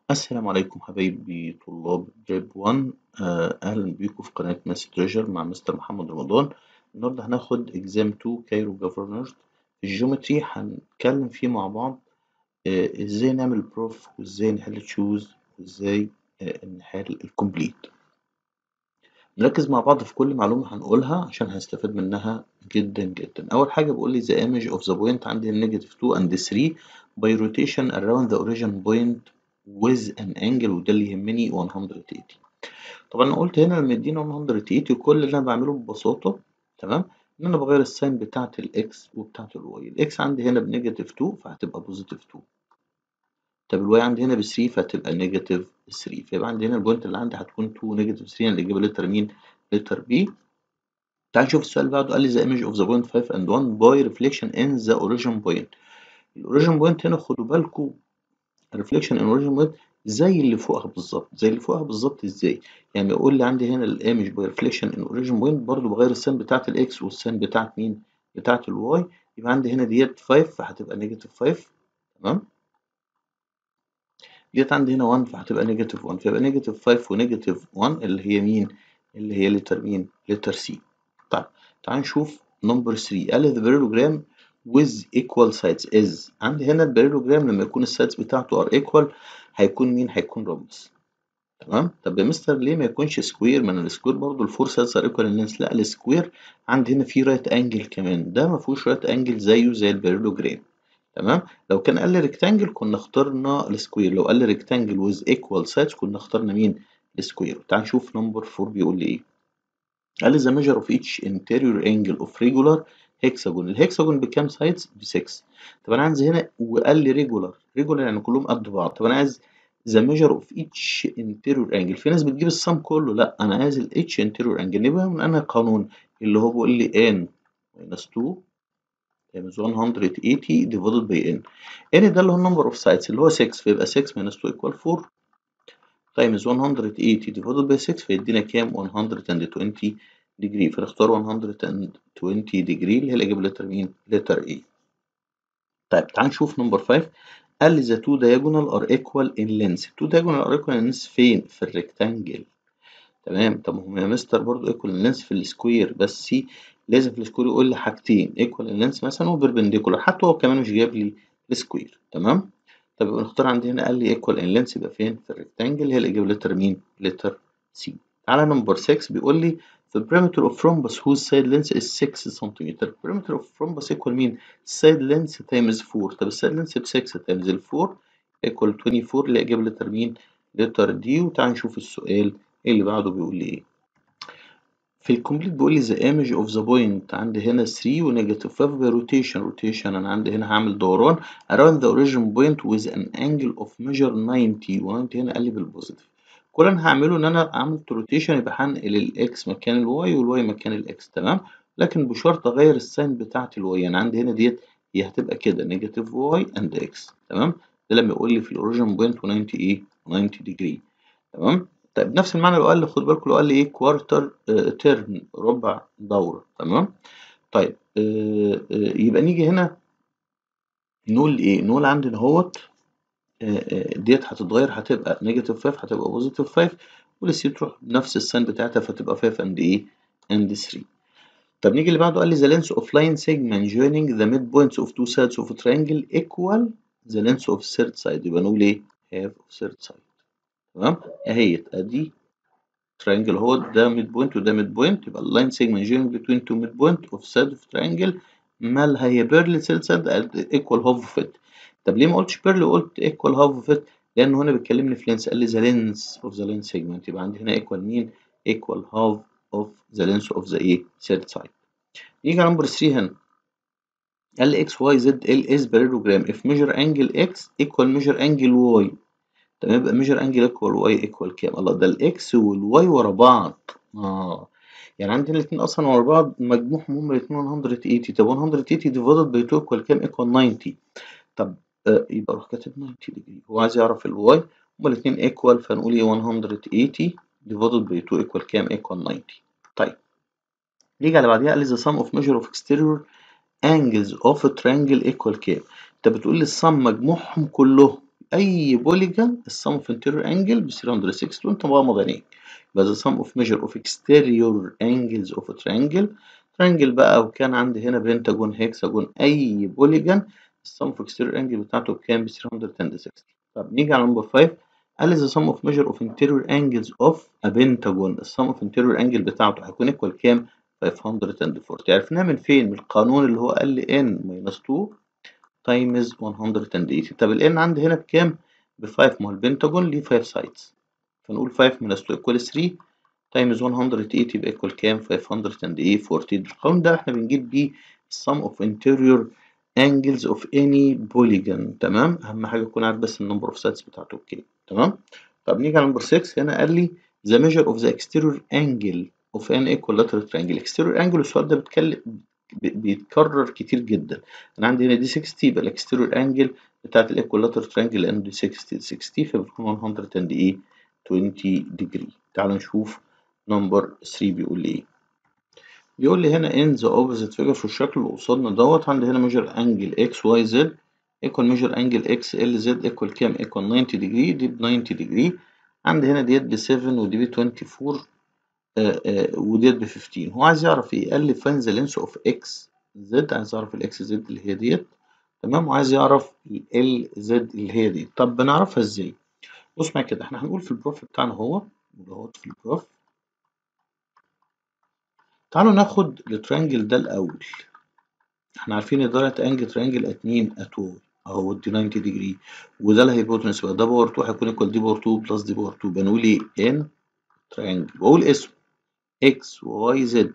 السلام عليكم حبايبي طلاب جيب 1 آه، أهلا بيكم في قناة ماس تريجر مع مستر محمد رمضان النهاردة هناخد إكزام 2 كايرو جافرنرز في الجيومتري هنتكلم فيه مع بعض آه، إزاي نعمل بروف وإزاي نحل تشوز وإزاي آه، نحل الكومبليت نركز مع بعض في كل معلومة هنقولها عشان هنستفاد منها جدا جدا أول حاجة بيقول لي the image of the point عندي negative 2 and 3 by rotation around the origin point with an angle وده اللي يهمني 180 طبعا انا قلت هنا لما يدينا 180 كل اللي انا بعمله ببساطه تمام ان انا بغير الساين بتاعه الاكس وبتاعه الواي الاكس عندي هنا بنيجاتيف 2 فهتبقى بوزيتيف 2 طب الواي عندي هنا ب 3 فهتبقى نيجاتيف 3 فيبقى عندي هنا البوينت اللي عندي هتكون 2 نيجاتيف 3 يعني الاجابه لتر مين لتر بي تعال نشوف السؤال اللي بعده قال لي the image of the point 5 and 1 by reflection in the origin point الاوريجن بوينت هنا خدوا بالكم الريفليكشن ان اوريجن بوينت زي اللي فوقها بالظبط زي اللي فوقها بالظبط ازاي يعني يقول لي عندي هنا الايمج باي ريفليكشن ان اوريجن بوينت برضو بغير السين بتاعت الاكس والسين بتاعت مين بتاعت الواي يبقى عندي هنا ديت 5 فهتبقى نيجاتيف 5 تمام ديت عندي هنا 1 فهتبقى نيجاتيف 1 فيبقى نيجاتيف 5 ونيجاتيف 1 اللي هي مين اللي هي لتر مين لتر سي طيب تعال نشوف نمبر 3 قال لي the parallelogram with equal sides is عندي هنا البارالوجرام لما يكون السايدز بتاعته are equal هيكون مين هيكون رمز تمام طب يا مستر ليه ما يكونش سكوير ما انا السكوير برضه الفور سايدز ار ايكوال للناس لا السكوير عندي هنا في رايت انجل كمان ده ما فيهوش رايت انجل زيه زي البارالوجرام تمام لو كان قال لي ريكتانجل كنا اخترنا السكوير لو قال لي ريكتانجل with equal sides كنا اخترنا مين السكوير تعال نشوف نمبر 4 بيقول لي ايه قال لي the measure of each interior angle of regular هيكساجون الهيكساجون بكام سايدز ب 6 طب انا عايز هنا وقال لي ريجولار ريجولار يعني كلهم قد بعض طب انا عايز ذا ميجر اوف ايتش انتيريور انجل في ناس بتجيب السم كله لا انا عايز الاتش انتيريور انجل يبقى من انا قانون اللي هو بيقول لي ان ماينس 2 times 180 divided by n n ده اللي هو النمبر اوف سايدز اللي هو 6 فيبقى 6 minus 2 equal 4 times 180 divided by 6 فيدينا كام 120 degree فنختار 120 degree اللي هي الإجابة لتر مين؟ لتر A. طيب تعال نشوف نمبر 5 قال لي the two diagonal are equal in length. two diagonal are equal in length فين؟ في الريكتانجل. تمام طب هم يا مستر برضه equal in length في السكوير بس لازم في السكوير يقول لي حاجتين equal in length مثلا وبربنديكولار حتى هو كمان مش جايب لي السكوير تمام؟ طب يبقى نختار عندي هنا قال لي equal in length يبقى فين؟ في الريكتانجل هي الإجابة لتر مين؟ لتر C. تعالى نمبر 6 بيقول لي the perimeter of rhombus whose side length is 6 cm. perimeter of rhombus equal مين؟ side length times 4 طب السايد لينث ب 6 times ال 4 equal 24 اللي إجابة لتر مين؟ لتر دي وتعالى نشوف السؤال اللي بعده بيقول لي إيه. في الكومبليت بيقول لي the image of the point عندي هنا 3 ونيجاتيف 5 by rotation rotation أنا عندي هنا هعمل دوران around the origin point with an angle of measure 90 و90 هنا قال لي بالبوزيتيف. كل اللي انا هعمله ان انا عملت روتيشن يبقى هنقل الاكس مكان الواي والواي مكان الاكس تمام لكن بشرط اغير الساين بتاعت الواي يعني عندي هنا ديت هي هتبقى كده نيجاتيف واي اند اكس تمام ده لما يقول لي في الاوريجن بوينت 90 ايه 90 ديجري تمام طيب نفس المعنى لو قال لي خد بالكم لو قال لي ايه كوارتر اه تيرن ربع دوره تمام طيب اه اه يبقى نيجي هنا نقول ايه نقول عندنا اهوت ديت هتتغير هتبقى نيجاتيف 5 هتبقى بوزيتيف 5 والسي تروح بنفس الساين بتاعتها فتبقى 5 اند ايه اند 3 طب نيجي اللي بعده قال لي the length of line segment joining the midpoints of two sides of a triangle equal the length of third side يبقى نقول ايه half of third side تمام اهيت ادي triangle اهو ده ميد بوينت وده ميد بوينت يبقى اللاين segment joining between two midpoint of side of triangle مالها هي بيرلي third side equal half of it طب ليه ما قلتش بيرلي وقلت ايكوال هاف اوف ات لانه هنا بيكلمني في لينس قال لي ذا لينس اوف ذا لين سيجمنت يبقى عندي هنا ايكوال مين ايكوال هاف اوف ذا لينس اوف ذا ايه ثيرد سايد نيجي على نمبر 3 هنا قال لي اكس واي زد ال از بارالوجرام اف ميجر انجل اكس ايكوال ميجر انجل واي تمام يبقى ميجر انجل ايكوال واي ايكوال كام الله ده الاكس والواي ورا بعض اه يعني عندي الاثنين اصلا ورا بعض مجموعهم هما الاثنين 180 طب 180 ديفايدد باي 2 ايكوال كام ايكوال 90 طب يبقى اروح كاتب 90 ديجري هو عايز يعرف الواي هما الاثنين ايكوال فنقول ايه 180 ديفايدد باي 2 ايكوال كام ايكوال 90 طيب نيجي على بعديها قال لي the sum of measure of exterior angles of a triangle equal كام انت بتقول لي السم مجموعهم كلهم اي بوليجون السم اوف انتيريور انجل ب 360 وانت مغمض عينيك يبقى the sum of measure of exterior angles of a triangle triangle بقى وكان عندي هنا بنتاجون هيكساجون اي بوليجون السم اوف exterior angle بتاعته بكام ب 360 طب نيجي على نمبر 5 قال لي the sum of measure of interior angles of a pentagon السم of interior angle بتاعته هيكون ايكوال كام 540 عرفناها من فين من القانون اللي هو قال لي n minus 2 times 180 طب ال n عندي هنا بكام ب 5 ما هو البنتاجون ليه 5 sides فنقول 5 minus 2 equal 3 times 180 يبقى equal كام 540 القانون ده احنا بنجيب بيه sum of interior angles of any polygon تمام اهم حاجه تكون عارف بس النمبر اوف سايدز بتاعته اوكي تمام طب نيجي على نمبر 6 هنا قال لي the measure of the exterior angle of an equilateral triangle exterior angle السؤال ده بيتكلم بيتكرر كتير جدا انا عندي هنا دي 60 يبقى الاكستيريور انجل بتاعت الايكولاتر ترينجل لان دي 60 60 فبتكون 120 ديجري تعالوا نشوف نمبر 3 بيقول لي ايه بيقول لي هنا in the opposite figure في الشكل اللي قصادنا دوت عندي هنا measure angle x y z equal measure angle x l z equal كام equal 90 degree دي ب 90 degree عندي هنا ديت ب 7 ودي ب 24 آه آه وديت ب 15 هو عايز يعرف ايه قال لي find the length of x z عايز يعرف الاكس زد اللي هي ديت تمام وعايز يعرف ال زد اللي هي دي طب بنعرفها ازاي بص معايا كده احنا هنقول في البروف بتاعنا هو اهوت في البروف تعالوا ناخد الترينجل ده الاول احنا عارفين اداره انجل ترينجل ات مين ات واي اهو دي 90 ديجري وده الهيبوتنس بقى ده باور 2 هيكون ايكوال دي باور 2 بلس دي باور 2 بنقول ايه ان ترينجل واقول اسمه اكس واي زد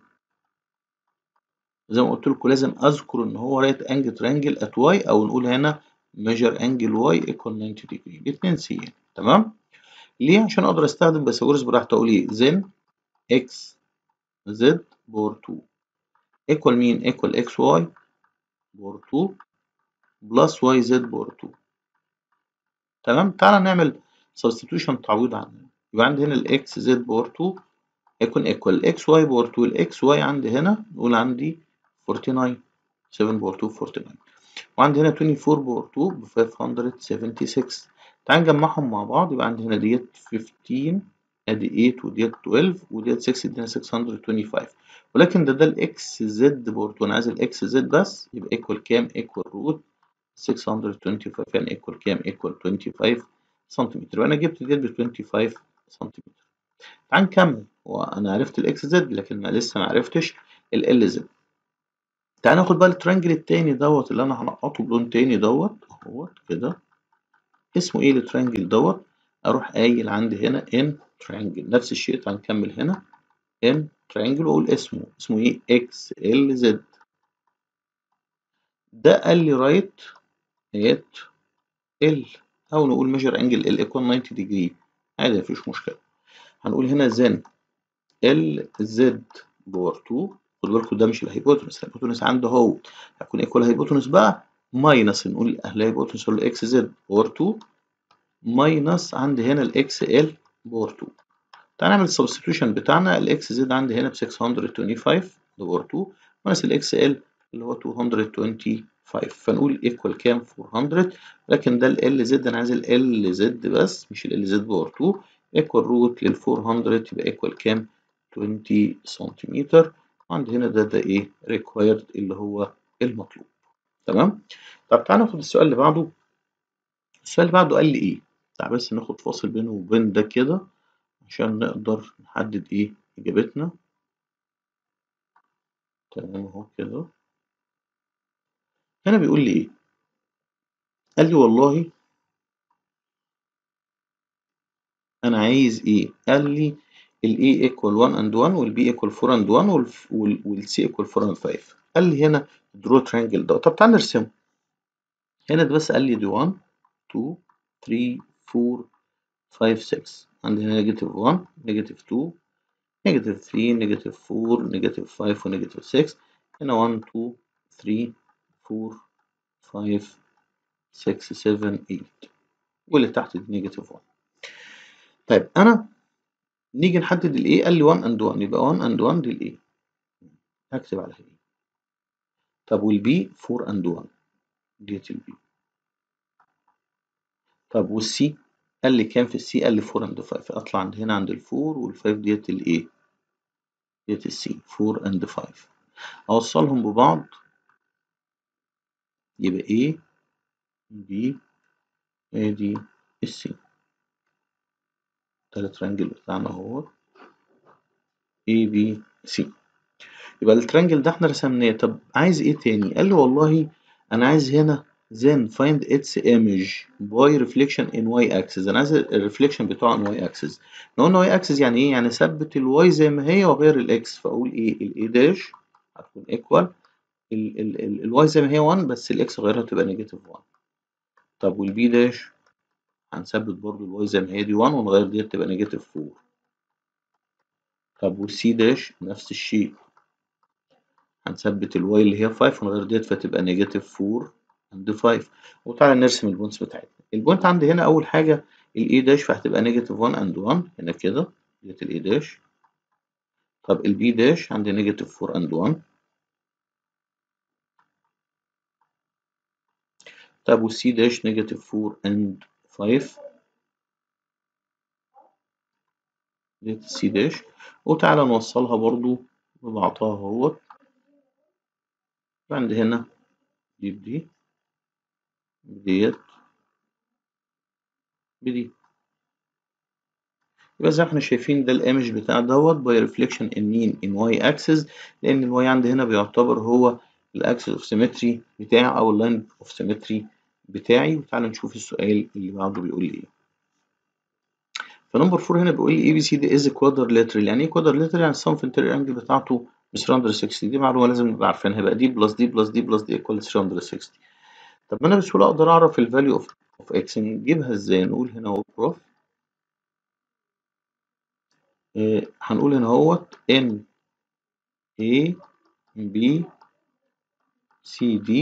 زي ما قلت لكم لازم اذكر ان هو رايت انجل ترينجل ات واي او نقول هنا ميجر انجل واي ايكوال 90 ديجري الاثنين سي تمام ليه عشان اقدر استخدم بيثاغورس براحتي اقول ايه زين اكس زد باور 2 ايكوال مين ايكوال اكس واي باور 2 بلس واي زد باور 2 تمام تعالى نعمل سبستيتيوشن تعويض عنه يبقى عندي هنا الاكس زد باور 2 هيكون ايكوال الاكس واي باور 2 الاكس واي عندي هنا نقول عندي 49 7 باور 2 49 وعندي هنا 24 باور 2 ب 576 تعال نجمعهم مع بعض يبقى عندي هنا ديت 15 ادي 8 وديت 12 وديت 6 ادينا 625 ولكن ده ده الاكس زد باور 2 انا عايز الاكس زد بس يبقى ايكوال كام ايكوال روت 625 يعني ايكوال كام ايكوال 25 سنتيمتر وانا جبت ديت ب 25 سنتيمتر تعال نكمل وانا عرفت الاكس زد لكن ما لسه ما عرفتش ال زد تعال ناخد بقى الترينجل التاني دوت اللي انا هنقطه بلون تاني دوت اهوت كده اسمه ايه الترينجل دوت اروح قايل عندي هنا ان ترينجل نفس الشيء تعال نكمل هنا ان ترينجل واقول اسمه اسمه ايه اكس ال زد ده قال لي رايت ات ال او نقول ميجر انجل ال ايكوال 90 ديجري عادي مفيش مشكله هنقول هنا زن ال زد باور 2 خدوا بالكم ده مش الهيبوتنس الهيبوتنس عنده هو هيكون ايكوال هيبوتنس بقى ماينس نقول الهيبوتنس هو الاكس زد باور 2 ماينس عندي هنا الاكس ال باور 2 تعال نعمل السبستيتيوشن بتاعنا الاكس زد عندي هنا ب 625 باور 2 ماينس الاكس ال اللي هو 225 فنقول ايكوال كام 400 لكن ده ال زد انا عايز ال زد بس مش ال زد باور 2 ايكوال روت لل 400 يبقى ايكوال كام 20 سنتيمتر عندي هنا ده ده ايه required اللي هو المطلوب تمام طب تعالى ناخد السؤال اللي بعده السؤال اللي بعده قال لي ايه تعال بس ناخد فاصل بينه وبين ده كده عشان نقدر نحدد ايه اجابتنا تمام اهو كده هنا بيقول لي ايه قال لي والله انا عايز ايه قال لي ال A equal 1 and 1 وال B equal 4 and 1 وال وال C equal 4 and 5 قال لي هنا draw triangle ده طب تعال نرسمه هنا ده بس قال لي دي 1 2 3 4 5 6 عندي هنا نيجاتيف 1 نيجاتيف 2 نيجاتيف 3 نيجاتيف 4 نيجاتيف 5 ونيجاتيف 6 هنا 1 2 3 4 5 6 7 8 واللي تحت دي نيجاتيف 1 طيب انا نيجي نحدد الايه قال لي 1 اند 1 يبقى 1 اند 1 دي الايه هكتب على ايه طب والبي 4 اند 1 ديت البي طب والسي قال لي كام في السي قال لي 4 اند 5 اطلع عند هنا عند الفور والفايف ديت الايه ديت السي 4 اند 5 اوصلهم ببعض يبقى A B ادي السي ده الترانجل بتاعنا اهو A B C يبقى الترانجل ده احنا رسمناه طب عايز ايه تاني قال لي والله انا عايز هنا then find its image by reflection in y axis انا عايز الريفليكشن بتاعه in y axis لو قلنا y axis يعني ايه يعني ثبت الواي زي ما هي واغير الاكس فاقول ايه الاي داش هتكون equal الواي زي ما هي 1 بس الاكس غيرها تبقى نيجاتيف 1 طب والبي داش هنثبت برضو الواي زي ما هي دي 1 ونغير ديت تبقى نيجاتيف 4 طب والسي داش نفس الشيء هنثبت الواي اللي هي 5 ونغير ديت فتبقى نيجاتيف 4 عند 5 وتعالى نرسم البوينتس بتاعتنا البوينت عندي هنا اول حاجه الاي داش فهتبقى نيجاتيف 1 اند 1 هنا كده ديت الاي داش طب البي داش عندي نيجاتيف 4 اند 1 طب والسي داش نيجاتيف 4 اند 5 ديت السي داش وتعالى نوصلها برضو ببعضها اهوت عندي هنا دي بدي ديت بدي يبقى زي ما احنا شايفين ده الايمج بتاع دوت باي ريفليكشن ان مين ان واي اكسس لان الواي عندي هنا بيعتبر هو الاكسس اوف سيمتري بتاعي او اللاين اوف سيمتري بتاعي وتعالى نشوف السؤال اللي بعده بيقول لي ايه فنمبر 4 هنا بيقول لي اي بي سي دي از كوادرليترال يعني ايه كوادرليترال يعني السم في انتيريور انجل بتاعته ب 360 دي معلومه لازم نبقى عارفينها يبقى دي بلس دي بلس دي بلس دي ايكوال 360 طب ما انا بسهوله اقدر اعرف الفاليو اوف اوف اكس نجيبها ازاي نقول هنا اهو بروف إيه هنقول هنا اهوت ان A B C D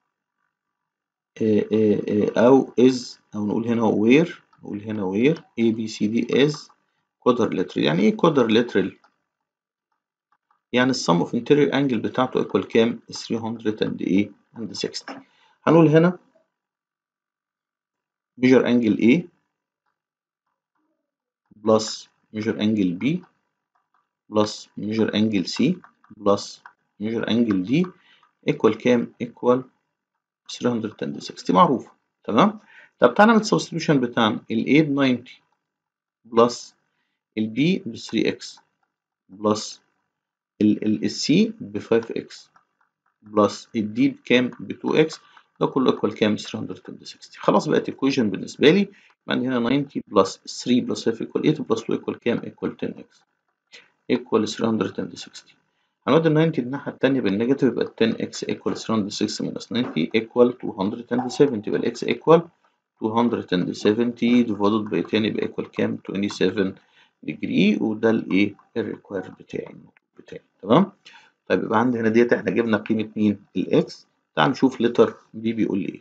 إيه إيه أو is أو نقول هنا where نقول هنا where A B C D is quadrilateral يعني إيه quadrilateral؟ يعني السم اوف interior angle بتاعته equal كام؟ 300 and 60 هنقول هنا measure angle A plus measure angle B plus measure angle C plus measure angle D equal كام؟ equal 360 معروفة تمام؟ طب تعالى نعمل substitution بتاعنا ال A ب 90 بلس ال B ب 3x بلس ال ال C ب 5x بلس ال D بكام؟ ب 2x ده كله equal كام؟ 360 خلاص بقت equation بالنسبة لي عندي هنا 90 بلس 3 بلس 5 equal 8 بلس 2 equal كام؟ equal 10x equal 360 هنودي ال 90 الناحية التانية بالنيجاتيف يبقى 10x equal 360 minus 90 equal 270 يبقى ال x equal 270 divided by 10 يبقى equal كام؟ 27 degree وده الايه؟ الريكوير بتاعي بتاعي تمام؟ طيب يبقى عندي هنا ديت احنا جبنا قيمة مين؟ الاكس تعال نشوف لتر بي بيقول لي ايه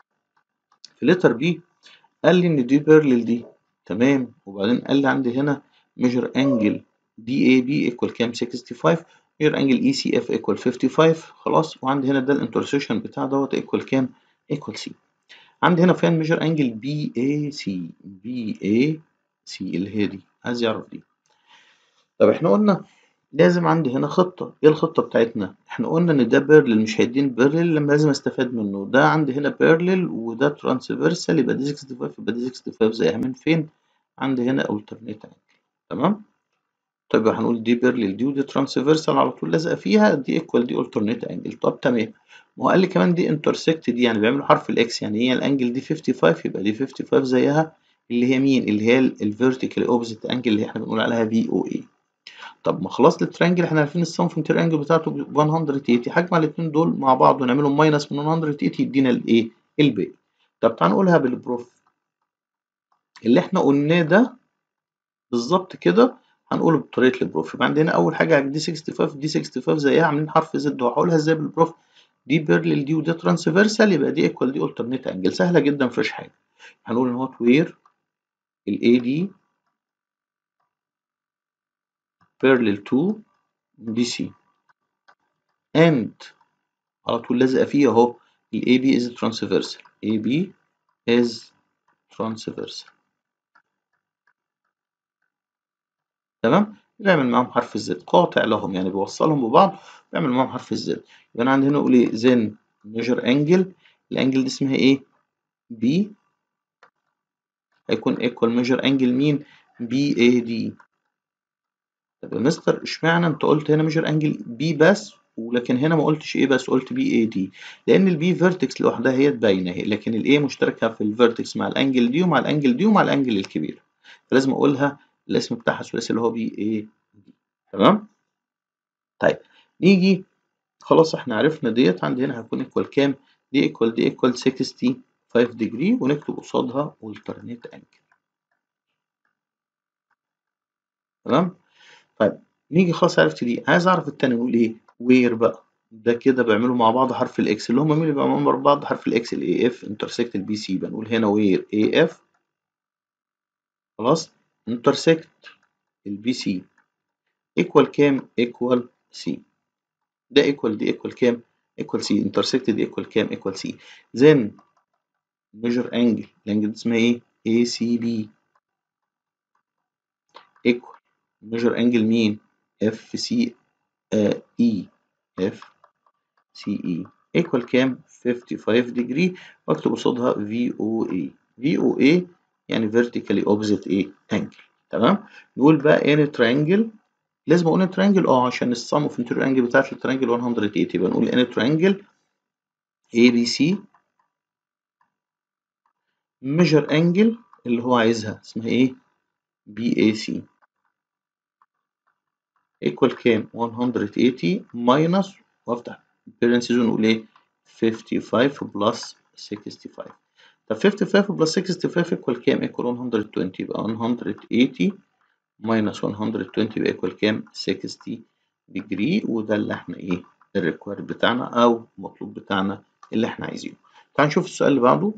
في لتر بي قال لي ان دي بيرلل دي تمام وبعدين قال لي عندي هنا ميجر انجل دي اي بي ايكوال كام 65 ميجر انجل اي سي اف ايكوال 55 خلاص وعندي هنا ده الانترسيشن بتاع دوت ايكوال كام ايكوال سي عندي هنا فين ميجر انجل بي اي سي بي اي سي اللي هي دي عايز يعرف دي طب احنا قلنا لازم عندي هنا خطة ايه الخطة بتاعتنا احنا قلنا ان ده بيرلل مش هيديني بيرلل لما لازم استفاد منه ده عندي هنا بيرلل وده ترانسفيرسال يبقى دي 65 يبقى دي 65 زيها من فين عندي هنا alternate angle تمام طيب هنقول دي بيرلل دي ودي ترانسفيرسال على طول لازقة فيها دي ايكوال دي alternate angle طب تمام ما هو قال لي كمان دي انترسكت دي يعني بيعملوا حرف الاكس يعني هي الانجل دي 55 يبقى دي 55 زيها اللي هي مين اللي هي الفيرتيكال اوبزيت انجل اللي احنا بنقول عليها في او اي طب ما خلاص الترينجل احنا عارفين السم في الترينجل بتاعته ب 180 هجمع الاثنين دول مع بعض ونعملهم ماينس من 180 يدينا الايه الباقي طب تعال نقولها بالبروف اللي احنا قلناه ده بالظبط كده هنقوله بطريقه البروف يبقى عندنا اول حاجه دي 65 دي 65 زيها عاملين حرف زد وهقولها ازاي بالبروف دي بيرلل دي ودي ترانسفيرسال يبقى دي ايكوال دي الترنيت انجل سهله جدا مفيش حاجه هنقول ان هو وير الاي دي parallel to BC and على طول لازقة فيه اهو ال AB is transversal AB is transversal تمام بيعمل معاهم حرف الزد قاطع لهم يعني بيوصلهم ببعض بيعمل معاهم حرف الزد يبقى انا عندي هنا اقول ايه then measure angle الانجل دي اسمها ايه B هيكون equal measure angle مين BAD طب يا مستر اشمعنى انت قلت هنا measure angle B بس ولكن هنا ما قلتش ايه بس قلت BAD لان البي فيرتكس لوحدها هي باينه اهي لكن الاي مشتركه في الفيرتكس مع الانجل دي ومع الانجل دي ومع الانجل الكبير فلازم اقولها الاسم بتاعها ثلاثي اللي هو بي اي دي تمام طيب نيجي خلاص احنا عرفنا ديت عندي هنا هيكون ايكوال كام دي ايكوال دي ايكوال 65 ديجري ونكتب قصادها alternate angle تمام طيب نيجي خلاص عرفت دي عايز اعرف التاني نقول ايه وير بقى ده كده بيعملوا مع بعض حرف الاكس اللي هم مين اللي بيعملوا مع بعض حرف الاكس الاي اف انترسكت البي سي بنقول هنا وير اي اف خلاص انترسكت البي سي ايكوال كام ايكوال سي ده ايكوال دي ايكوال كام ايكوال سي انترسكت دي ايكوال كام ايكوال سي then measure angle الانجل دي اسمها ايه اي سي بي ايكوال measure angle مين اف سي اي اف سي اي ايكوال كام 55 ديجري واكتب قصادها في او اي في او اي يعني vertically opposite ايه angle تمام نقول بقى any triangle لازم اقول triangle اه عشان السم اوف interior angle بتاعت الترينجل 180 يبقى نقول any triangle ABC measure angle اللي هو عايزها اسمها ايه BAC equal كام 180 minus وافتح parentheses ونقول ايه 55 plus 65 طب 55 plus 65 equal كام equal 120 يبقى 180 minus 120 يبقى equal كام 60 degree وده اللي احنا ايه الريكوير بتاعنا او المطلوب بتاعنا اللي احنا عايزينه تعال نشوف السؤال اللي بعده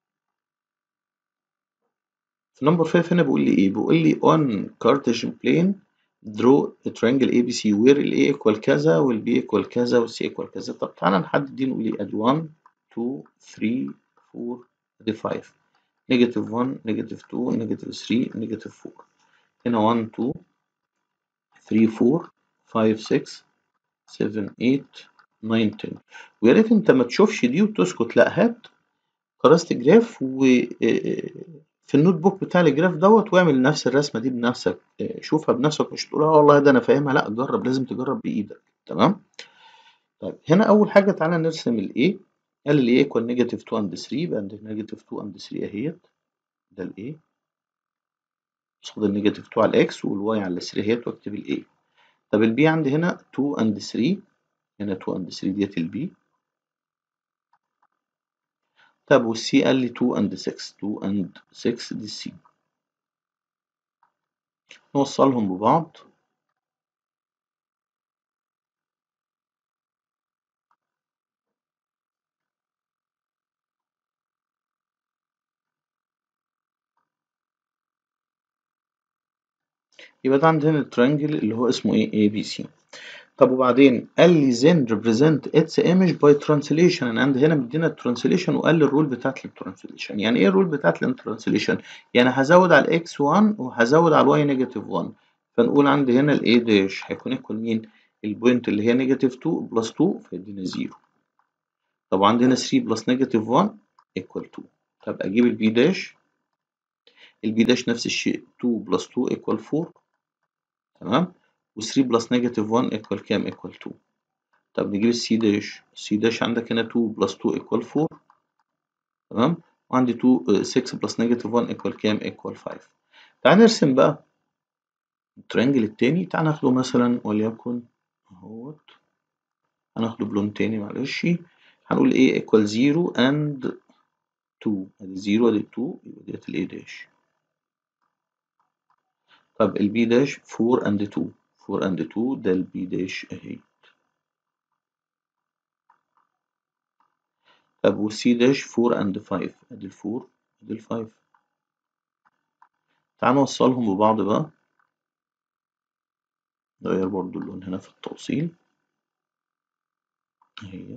في نمبر 5 هنا بيقول لي ايه بيقول لي on Cartesian plane draw a triangle ABC where ال A equal كذا وال B equal كذا وال C equal كذا طب تعالى نحدد دي نقول ايه ادي 1 2 3 4 ادي 5 نيجاتيف 1 نيجاتيف 2 نيجاتيف 3 نيجاتيف 4 هنا 1 2 3 4 5 6 7 8 9 10 ويا ريت انت ما تشوفش دي وتسكت لا هات كراسة جراف و في النوت بوك بتاع الجراف دوت واعمل نفس الرسمة دي بنفسك شوفها بنفسك مش تقول اه والله ده انا فاهمها لا جرب لازم تجرب بإيدك تمام طيب هنا أول حاجة تعالى نرسم ال A قال ال A equal negative 2 and 3 يبقى عندك negative 2 and 3 اهيت ده ال A قصاد النيجاتيف 2 على الإكس والواي على ال 3 اهيت واكتب ال A طب ال B عندي هنا 2 and 3 هنا 2 and 3 ديت ال B طب والسي قال لي 2 and 6 2 and 6 دي السي نوصلهم ببعض يبقى ده عندنا الترينجل اللي هو اسمه ايه اي بي سي طب وبعدين قال لي then represent its image by translation انا عندي هنا مدينا الترانسليشن وقال لي الرول بتاعت الترانسليشن يعني ايه الرول بتاعت الترانسليشن يعني هزود على الاكس 1 وهزود على الواي نيجاتيف 1 فنقول عندي هنا الاي داش هيكون ايكوال مين البوينت اللي هي نيجاتيف 2 بلس 2 فيدينا 0 طب عندنا 3 بلس نيجاتيف 1 ايكوال 2 طب اجيب البي داش البي داش نفس الشيء 2 بلس 2 ايكوال 4 تمام و3 بلس نيجاتيف 1 ايكوال كام ايكوال 2 طب نجيب السي داش السي داش عندك هنا 2 بلس 2 ايكوال 4 تمام وعندي 2 6 بلس نيجاتيف 1 ايكوال كام ايكوال 5 تعال نرسم بقى الترينجل التاني تعال ناخده مثلا وليكن اهوت هناخده بلون تاني معلش هنقول ايه ايكوال 0 اند 2 ادي 0 ادي 2 يبقى ديت الاي داش طب البي داش 4 اند 2 4 اند 2 ده البي داش اهي طب والسي داش 4 اند 5 ادي ال 4 ادي ال 5 تعال نوصلهم ببعض بقى نغير برضو اللون هنا في التوصيل اهي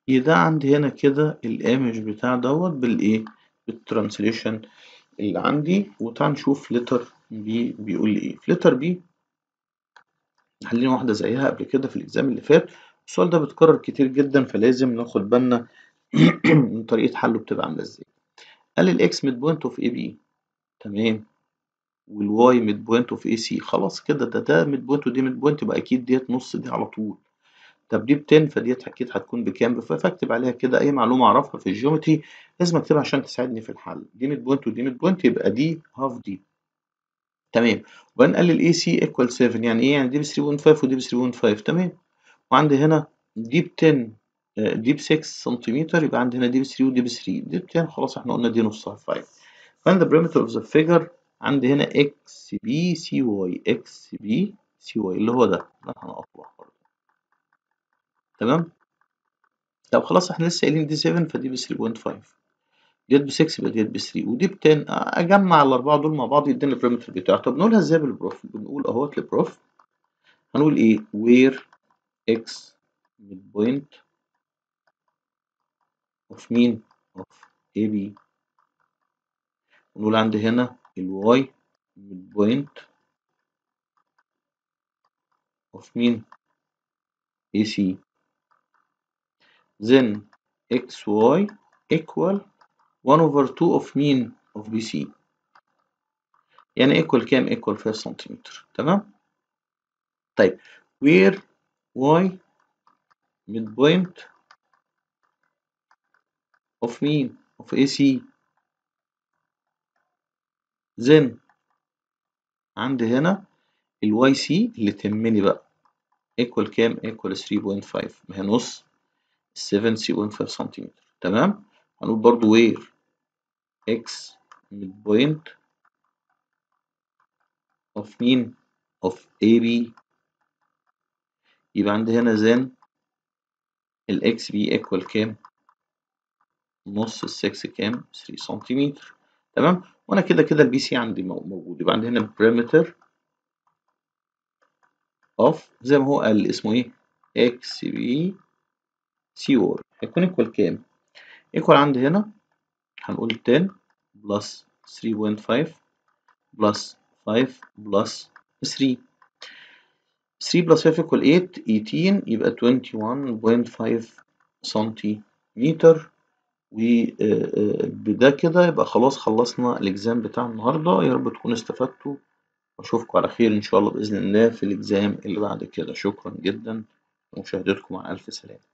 ده عندي هنا كده الايمج بتاع دوت بالايه بالترانسليشن اللي عندي وتعال نشوف لتر بي بيقول لي ايه في لتر بي حلينا واحده زيها قبل كده في الاكزام اللي فات السؤال ده بيتكرر كتير جدا فلازم ناخد بالنا من طريقه حله بتبقى عامله ازاي قال الاكس ميد بوينت اوف اي بي تمام والواي ميد بوينت اوف اي سي خلاص كده ده ده ميد بوينت ودي ميد بوينت يبقى اكيد ديت نص دي على طول طب دي ب 10 فديت اكيد هتكون بكام فاكتب عليها كده اي معلومه اعرفها في الجيومتري لازم اكتبها عشان تساعدني في الحل دي ميد بوينت ودي ميد بوينت يبقى دي هاف دي تمام وبعدين قال الاي سي ايكوال 7 يعني ايه يعني دي ب 3.5 ودي ب 3.5 تمام وعندي هنا دي ب 10 دي ب 6 سنتيمتر يبقى عندي هنا دي ب 3 ودي ب 3 دي ب 10 خلاص احنا قلنا دي نصها 5 فانا the perimeter of the figure عندي هنا اكس بي سي واي اكس بي سي واي اللي هو ده ده هنقف برضه تمام طب خلاص احنا لسه قايلين دي 7 فدي ب 3.5 ديت ب 6 يبقى ديت ب 3 ودي ب 10 اجمع الاربعه دول مع بعض يديني البريمتر بتاعه طب نقولها ازاي بالبروف بنقول اهوت البروف هنقول ايه وير اكس ميد بوينت اوف مين اوف اي بي ونقول عندي هنا الواي ميد بوينت اوف مين اي سي then xy equal 1 over 2 of مين of BC يعني equal كام equal 5 سنتيمتر تمام طيب where y midpoint of مين of AC then عندي هنا ال YC اللي تهمني بقى equal كام equal 3.5 ما هي نص 7 3.5 سنتيمتر تمام هنقول برضو where x midpoint of مين of AB يبقى عندي هنا then ال XB equal كام نص ال 6 كام 3 سنتيمتر تمام وانا كده كده البي سي عندي موجود يبقى عندي هنا perimeter of زي ما هو قال اسمه ايه XB CY هيكون equal كام equal عندي هنا هنقول 10 plus 3.5 plus 5 plus 3 3 plus 5 equal 8 18 يبقى 21.5 سنتيمتر وبده كده يبقى خلاص خلصنا الإكزام بتاع النهاردة يا رب تكونوا استفدتوا وأشوفكم على خير إن شاء الله بإذن الله في الإكزام اللي بعد كده شكرا جدا لمشاهدتكم مع ألف سلامة